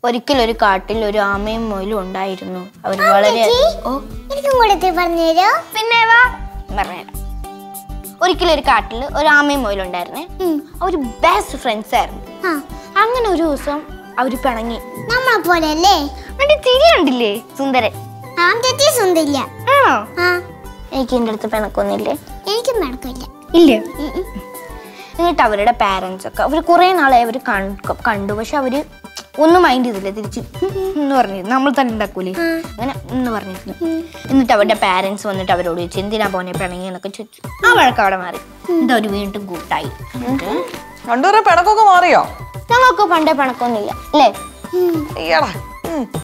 ഒരിക്കൽ ഒരു കാട്ടിൽ ഒരു ആമയും മുയലും ഉണ്ടായിരുന്നു അവർ വളരെ ഓ എനിക്കും കൂടെ പറഞ്ഞുതരോ പിന്നെ വാ പറഞ്ഞുതരാം ഒരിക്കൽ ഒരു കാട്ടിൽ ഒരു ആമയും മുയലും ഉണ്ടായിരുന്നേ അവർ ബെസ്റ്റ് ഫ്രണ്ട്സ് ആയിരുന്നു ആ അങ്ങനെ ഒരു ദിവസം അവർ പിണങ്ങി നമ്മളെ പോലെ അല്ലേ അവന്റെ തിരി കണ്ടില്ലേ സുന്ദരൻ ആ തെറ്റി സുന്ദരില്ല ആണോ ആ എനിക്ക് എൻ്റെ അടുത്ത് പിണക്കൊന്നുമില്ലേ എനിക്കും നടക്കില്ല ഇല്ലേ എന്നിട്ട് അവരുടെ പാരൻസ് ഒക്കെ അവർ കുറേ നാളെ അവർ കണ്ടു പക്ഷെ അവര് ഒന്നും മൈൻഡ് ചെയ്തില്ല തിരിച്ച് എന്ന് പറഞ്ഞിരുന്നു നമ്മൾ തന്നെ ഉണ്ടാക്കൂലേ അങ്ങനെ എന്ന് പറഞ്ഞിരുന്നു എന്നിട്ട് അവരുടെ പാരൻസ് വന്നിട്ട് അവരോട് ചോദിച്ചു എന്തിനാ പോനെ പിണങ്ങി എന്നൊക്കെ ചോദിച്ചു ആ വഴക്ക് അവിടെ മാറി എന്നിട്ട് അവർ വീണ്ടും കൂട്ടായി എന്നിട്ട് രണ്ടുപേരും പിണക്കൊക്കെ മാറിയോ ഞങ്ങൾക്ക് പണ്ടേ പിണക്കൊന്നുമില്ല അല്ലേ അയ്യടാ ഉം.